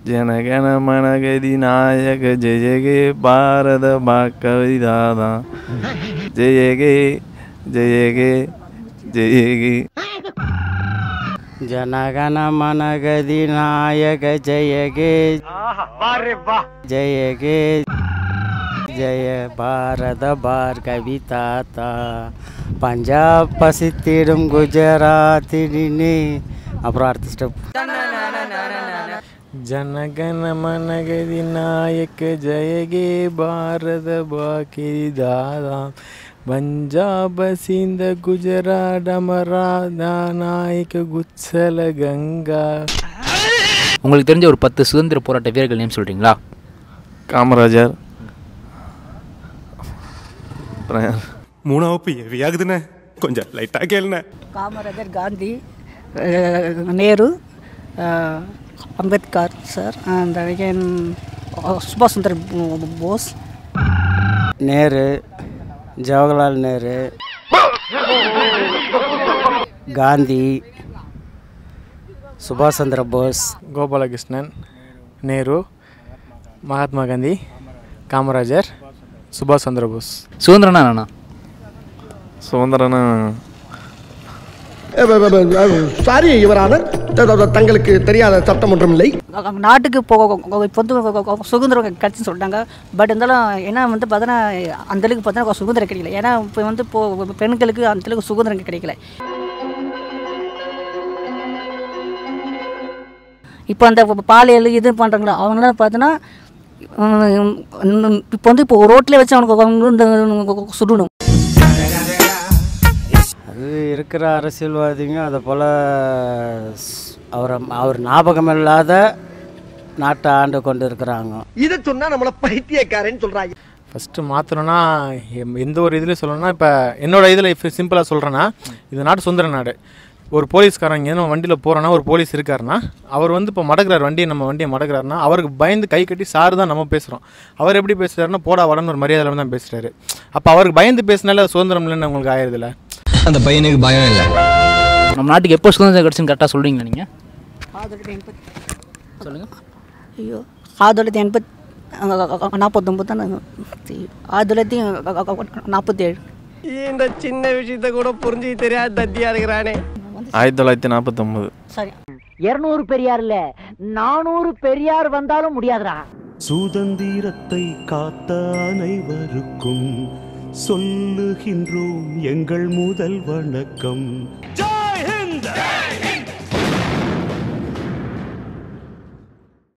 ஜனகன மனகதி நாயக ஜெயகே பாரத பாக்கவிதாதா ஜெயகே ஜெயகே ஜெயகே ಜನಗಣ ಮನಗದಿ ನಾಯಕ ಜಯಗೆ ಜಯಗೆ ஜெய பாரத பார்கவி தாத்தா பஞ்சாப் பசித்திடும் குஜராத்தினே அப்புறம் அடுத்த ஸ்டெப் ಜನಗನ ಮನಗದಿ ನಾಯಕ ಜಯಗೇ ಭಾರತ ಬಾಕಿದಾದಾ ಪಂಜಾಬ ಸಿಂಧ ಗುಜರಾಟ್ ಅಮರಾಧ ನಾಯಕ ಗುತ್ಸಲ ಗಂಗಾ உங்களுக்கு தெரிஞ்ச ஒரு பத்து சுதந்திர போராட்ட வீரர்கள் நேம் சொல்கிறீங்களா காமராஜர் அப்புறம் யார்? மூணாவது ஹெவி ஆகுதுண்ணே கொஞ்சம் லைட்டாக கேளுண்ணே காமராஜர் காந்தி அஹ், நேரு அஹ், அம்பேத்கர் சார் அண்ட் அகேன் சுபாஷ் சந்திர போ- போஸ் நேரு ஜவஹர்லால் நேரு காந்தி சுபாஷ் சந்திர போஸ் கோபாலகிருஷ்ணன் நேரு மகாத்மா காந்தி காமராஜர் சுபாஷ் சந்திர போஸ் சுதந்திரம்னா என்னண்ணா சுதந்திரனா சாரி யுவரான தங்களுக்கு தெரியாத சட்டம் ஒன்றும் இல்லை அங்க நாட்டுக்கு இப்போ இப்போ வந்து சுதந்திரம் கிடச்சின்னு சொல்லிட்டாங்க பட் இருந்தாலும் ஏன்னா வந்து பார்த்தோன்னா அந்தளவுக்கு பார்த்தோன்னா சுதந்திரம் கிடைக்கல ஏன்னா இப்போ வந்து இப்போ பெண்களுக்கு அந்தளவுக்கு சுதந்திரம் கிடைக்கல இப்போ அந்த பாலியல் இது பண்ணுறாங்களோ அவங்களாம் பார்த்தோன்னா இப்போ வந்து இப்போ ரோட்லேயே வச்சு அவனுக்கு அவங்க வந்து சுடணும் அது இருக்கிற அரசியல்வாதிங்க அதை போல் அவரை அவர் ஞாபகம் இல்லாத நாட்டை ஆண்டு கொண்டு இருக்கிறாங்க இதை சொன்னா நம்மள பைத்தியக்காரன்னு சொல்றாங்க ஃபஸ்ட்டு மாற்றணும்னா எந்த ஒரு இதுலேயும் சொல்லணும்னா இப்போ என்னோட இதில் இப்போ சிம்பிளாக சொல்கிறேன்னா இது நாடு சுதந்திர நாடு ஒரு போலீஸ்காரங்க நம்ம வண்டியில் போகிறோன்னா ஒரு போலீஸ் இருக்காருன்னா அவர் வந்து இப்போ மடக்கிறார் வண்டியை நம்ம வண்டியை மடக்கிறாருன்னா அவருக்கு பயந்து கை கட்டி சார் தான் நம்ம பேசுகிறோம் அவர் எப்படி பேசுகிறாருன்னா போடா வடன்னு ஒரு மரியாதையில் தான் பேசுகிறாரு அப்போ அவருக்கு பயந்து பேசினால சுதந்திரம் இல்லைன்னு உங்களுக்கு ஆயிருதுல அந்த பையனுக்கு பயம் இல்லை நம்ம நாட்டுக்கு எப்போ சுதந்திரம் கிடச்சுன்னு கரெக்டாக சொல்கிறீங்களா நீங்கள் சொல்லுங்கள் ஐயோ ஆயிரத்தி தொள்ளாயிரத்தி எண்பத்தி நாற்பத்தொம்பது தான் ஆயிரத்தி தொள்ளாயிரத்தி நாற்பத்தி ஏழு இந்த சின்ன விஷயத்த கூட புரிஞ்சு தெரியாத தத்தியா இருக்கிறானே ஆயிரத்தி தொள்ளாயிரத்தி நாற்பத்தொம்பது சரி இருநூறு பெரியார் இல்ல நானூறு பெரியார் வந்தாலும் முடியாதுடா சுதந்திரத்தை காத்த அனைவருக்கும் சொல்லுகின்றோம் எங்கள் முதல் வணக்கம் ஜெய் ஹிந்த்